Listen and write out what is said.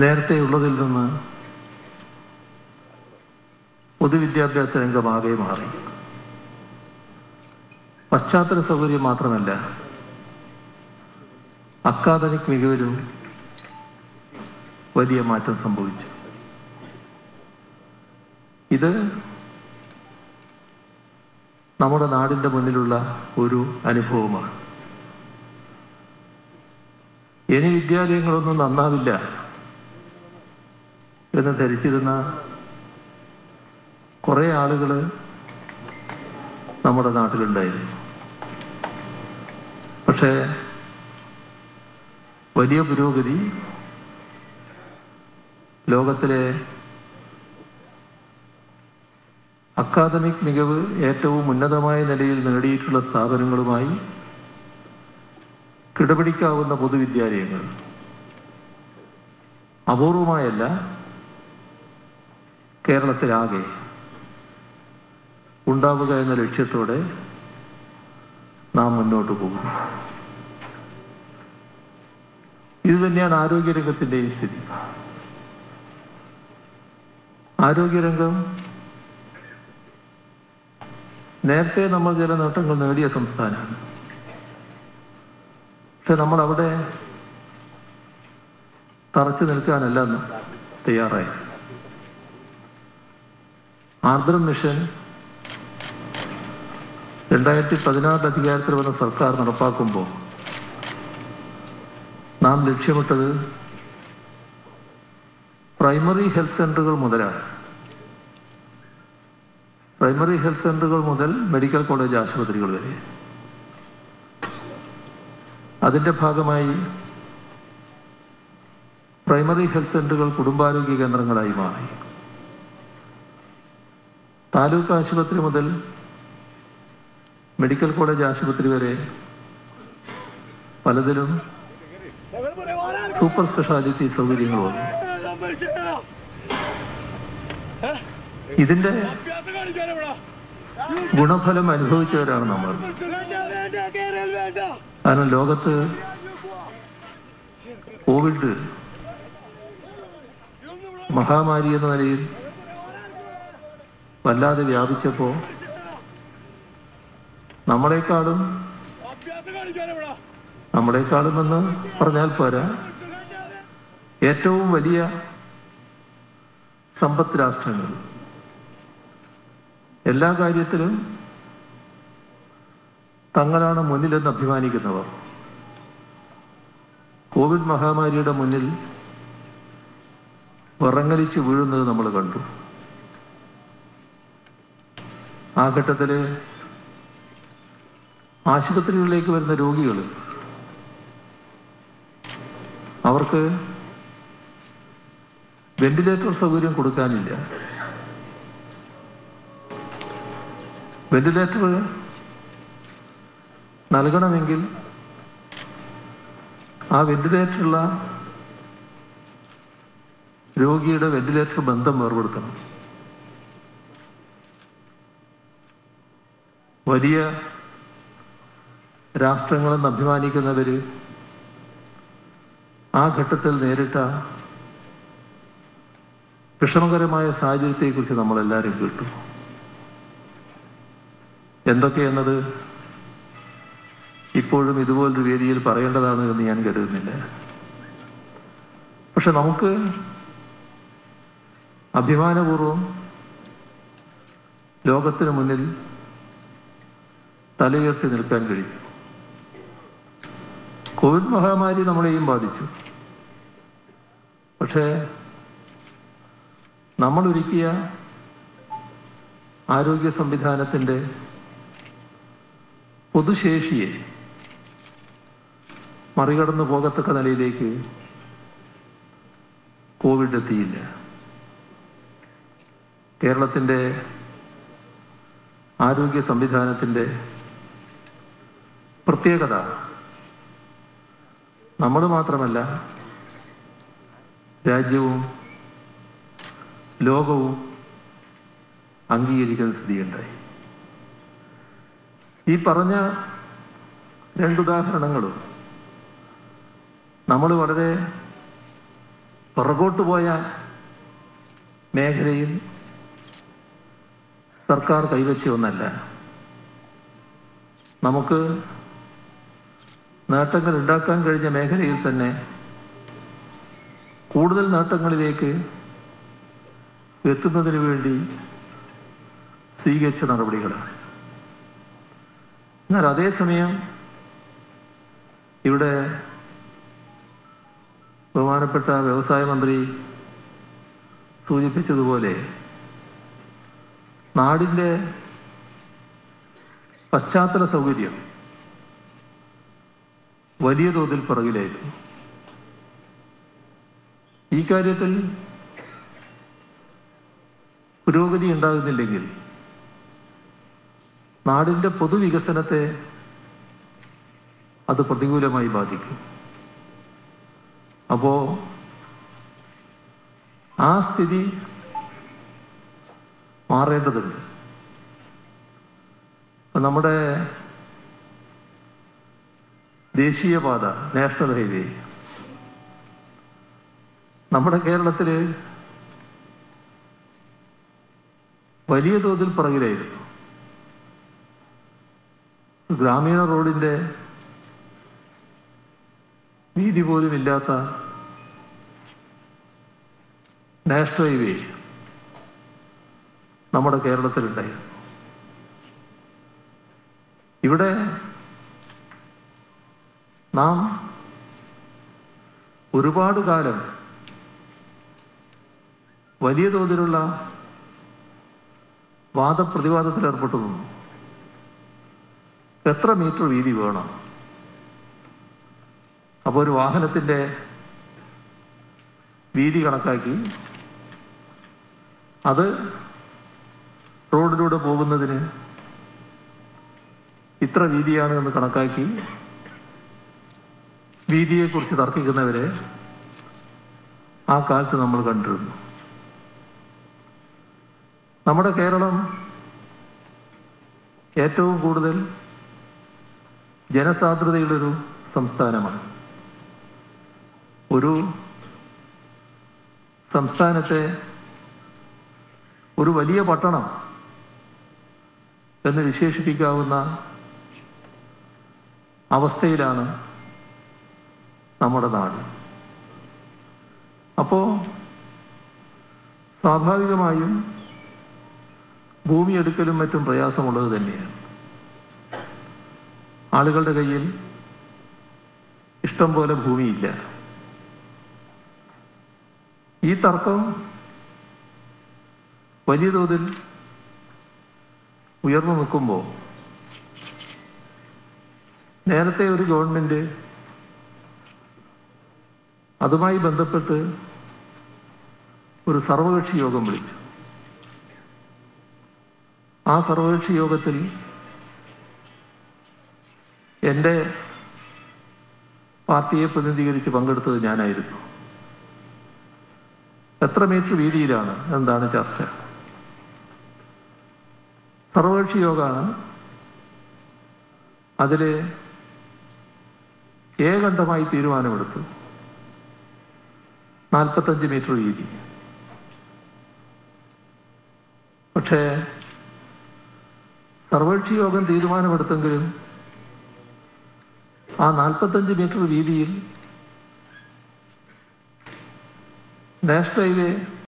നേരത്തെ ഉള്ളതിൽ നിന്ന് പൊതുവിദ്യാഭ്യാസ രംഗമാകെ മാറി പശ്ചാത്തല സൗകര്യം മാത്രമല്ല അക്കാദമിക് മികവിലും വലിയ മാറ്റം സംഭവിച്ചു ഇത് നമ്മുടെ നാടിൻ്റെ മുന്നിലുള്ള ഒരു അനുഭവമാണ് ഇനി വിദ്യാലയങ്ങളൊന്നും നന്നാവില്ല എന്ന് ധരിച്ചിരുന്ന കുറേ ആളുകൾ നമ്മുടെ നാട്ടിലുണ്ടായിരുന്നു പക്ഷേ വലിയ പുരോഗതി ലോകത്തിലെ അക്കാദമിക് മികവ് ഏറ്റവും ഉന്നതമായ നിലയിൽ നേടിയിട്ടുള്ള സ്ഥാപനങ്ങളുമായി കിടപിടിക്കാവുന്ന പൊതുവിദ്യാലയങ്ങൾ അപൂർവമായല്ല കേരളത്തിലാകെ ഉണ്ടാവുക എന്ന ലക്ഷ്യത്തോടെ നാം മുന്നോട്ട് പോകും ഇത് തന്നെയാണ് ആരോഗ്യരംഗത്തിൻ്റെയും സ്ഥിതി ആരോഗ്യരംഗം നേരത്തെ നമ്മൾ ചില നേട്ടങ്ങൾ നേടിയ സംസ്ഥാനമാണ് പക്ഷെ നമ്മൾ അവിടെ തറച്ചു നിൽക്കാനല്ല ഇന്ന് തയ്യാറായി ആർദ്രം മിഷൻ രണ്ടായിരത്തി പതിനാറിൽ അധികാരത്തിൽ വന്ന സർക്കാർ നടപ്പാക്കുമ്പോൾ നാം ലക്ഷ്യമിട്ടത് പ്രൈമറി ഹെൽത്ത് സെന്ററുകൾ മുതലാണ് പ്രൈമറി ഹെൽത്ത് സെന്ററുകൾ മുതൽ മെഡിക്കൽ കോളേജ് ആശുപത്രികൾ വരെ അതിൻ്റെ ഭാഗമായി പ്രൈമറി ഹെൽത്ത് സെന്ററുകൾ കുടുംബാരോഗ്യ കേന്ദ്രങ്ങളായി മാറി താലൂക്ക് ആശുപത്രി മുതൽ മെഡിക്കൽ കോളേജ് ആശുപത്രി വരെ പലതിലും സൂപ്പർ സ്പെഷ്യാലിറ്റി സൗകര്യങ്ങൾ വന്നു ഇതിന്റെ ഗുണഫലം അനുഭവിച്ചവരാണ് നമ്മൾ കാരണം ലോകത്ത് കോവിഡ് മഹാമാരി എന്ന നിലയിൽ വല്ലാതെ വ്യാപിച്ചപ്പോൾ നമ്മളെക്കാളും നമ്മളെക്കാളും എന്ന് പറഞ്ഞാൽ പോരാ ഏറ്റവും വലിയ സമ്പത്ത് രാഷ്ട്രങ്ങൾ എല്ലാ കാര്യത്തിലും തങ്ങളാണ് മുന്നിലെന്ന് അഭിമാനിക്കുന്നവർ കോവിഡ് മഹാമാരിയുടെ മുന്നിൽ വിറങ്ങലിച്ച് വീഴുന്നത് നമ്മൾ കണ്ടു ആ ഘട്ടത്തിൽ ആശുപത്രികളിലേക്ക് വരുന്ന രോഗികൾ അവർക്ക് വെന്റിലേറ്റർ സൗകര്യം കൊടുക്കാനില്ല വെന്റിലേറ്റർ നൽകണമെങ്കിൽ ആ വെന്റിലേറ്ററുള്ള രോഗിയുടെ വെന്റിലേറ്റർ ബന്ധം വേർപെടുത്തണം വലിയ രാഷ്ട്രങ്ങളെന്ന് അഭിമാനിക്കുന്നവര് ആ ഘട്ടത്തിൽ നേരിട്ട വിഷമകരമായ സാഹചര്യത്തെക്കുറിച്ച് നമ്മളെല്ലാവരും കേട്ടു എന്തൊക്കെയെന്നത് ഇപ്പോഴും ഇതുപോലൊരു വേദിയിൽ പറയേണ്ടതാണ് എന്ന് ഞാൻ കരുതുന്നില്ല പക്ഷെ നമുക്ക് അഭിമാനപൂർവം ലോകത്തിന് മുന്നിൽ തലയുയർത്തി നിൽക്കാൻ കഴിയും കോവിഡ് മഹാമാരി നമ്മളെയും ബാധിച്ചു പക്ഷേ നമ്മൾ ഒരുക്കിയ ആരോഗ്യ സംവിധാനത്തിൻ്റെ പൊതുശേഷിയെ മറികടന്നു പോകത്തക്ക നിലയിലേക്ക് കോവിഡ് എത്തിയില്ല കേരളത്തിൻ്റെ ആരോഗ്യ സംവിധാനത്തിൻ്റെ പ്രത്യേകത നമ്മൾ മാത്രമല്ല രാജ്യവും ലോകവും അംഗീകരിക്കുന്ന സ്ഥിതിയുണ്ടായി ഈ പറഞ്ഞ രണ്ടുദാഹരണങ്ങളും നമ്മൾ വളരെ പുറകോട്ട് പോയ മേഖലയിൽ സർക്കാർ കൈവച്ച ഒന്നല്ല നമുക്ക് നേട്ടങ്ങൾ ഉണ്ടാക്കാൻ കഴിഞ്ഞ മേഖലയിൽ തന്നെ കൂടുതൽ നേട്ടങ്ങളിലേക്ക് എത്തുന്നതിന് വേണ്ടി സ്വീകരിച്ച നടപടികളാണ് എന്നാൽ അതേസമയം ഇവിടെ ബഹുമാനപ്പെട്ട വ്യവസായ മന്ത്രി സൂചിപ്പിച്ചതുപോലെ നാടിൻ്റെ പശ്ചാത്തല സൗകര്യം വലിയ തോതിൽ പിറകിലായിരുന്നു ഈ കാര്യത്തിൽ പുരോഗതി ഉണ്ടാകുന്നില്ലെങ്കിൽ നാടിൻ്റെ പൊതുവികസനത്തെ അത് പ്രതികൂലമായി ബാധിക്കും അപ്പോ ആ സ്ഥിതി മാറേണ്ടതുണ്ട് ഇപ്പൊ നമ്മുടെ ദേശീയപാത നാഷണൽ ഹൈവേ നമ്മുടെ കേരളത്തിൽ വലിയ തോതിൽ പിറകിലായിരുന്നു ഗ്രാമീണ റോഡിന്റെ വീതി പോലും ഇല്ലാത്ത നാഷണൽ ഹൈവേ നമ്മുടെ കേരളത്തിലുണ്ടായിരുന്നു ഇവിടെ നാം ഒരുപാട് കാലം വലിയ തോതിലുള്ള വാദപ്രതിവാദത്തിൽ ഏർപ്പെട്ടു നിന്നു എത്ര മീറ്റർ വീതി വേണം അപ്പോൾ ഒരു വാഹനത്തിൻ്റെ വീതി കണക്കാക്കി അത് റോഡിലൂടെ പോകുന്നതിന് ഇത്ര വീതിയാണ് എന്ന് കണക്കാക്കി വീതിയെക്കുറിച്ച് തർക്കിക്കുന്നവരെ ആ കാലത്ത് നമ്മൾ കണ്ടിരുന്നു നമ്മുടെ കേരളം ഏറ്റവും കൂടുതൽ ജനസാന്ദ്രതയുള്ളൊരു സംസ്ഥാനമാണ് ഒരു സംസ്ഥാനത്തെ ഒരു വലിയ പട്ടണം എന്ന് വിശേഷിപ്പിക്കാവുന്ന അവസ്ഥയിലാണ് നമ്മുടെ നാട് അപ്പോൾ സ്വാഭാവികമായും ഭൂമി എടുക്കലും മറ്റും പ്രയാസമുള്ളത് തന്നെയാണ് ആളുകളുടെ കയ്യിൽ ഇഷ്ടം പോലെ ഭൂമിയില്ല ഈ തർക്കം വലിയ തോതിൽ ഉയർന്നു നിൽക്കുമ്പോൾ നേരത്തെ ഒരു ഗവൺമെന്റ് അതുമായി ബന്ധപ്പെട്ട് ഒരു സർവകക്ഷി യോഗം വിളിച്ചു ആ സർവകക്ഷി യോഗത്തിൽ എൻ്റെ പാർട്ടിയെ പ്രതിനിധീകരിച്ച് പങ്കെടുത്തത് ഞാനായിരുന്നു എത്ര മീറ്റർ വീതിയിലാണ് എന്താണ് ചർച്ച സർവകക്ഷി യോഗമാണ് അതിൽ ഏകണ്ഠമായി തീരുമാനമെടുത്തു നാൽപ്പത്തഞ്ച് മീറ്റർ വീതി പക്ഷേ സർവകക്ഷി യോഗം തീരുമാനമെടുത്തെങ്കിലും ആ നാൽപ്പത്തഞ്ച് മീറ്റർ വീതിയിൽ നാഷണൽ ഹൈവേ